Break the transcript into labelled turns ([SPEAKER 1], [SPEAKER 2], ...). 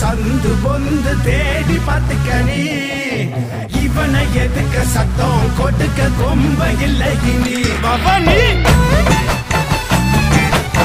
[SPEAKER 1] சந்து பொந்து தேடி பார்த்துக்க நீ இவனை எதுக்க சத்தம் கொடுக்க கொம்ப இல்லை இனி பவனி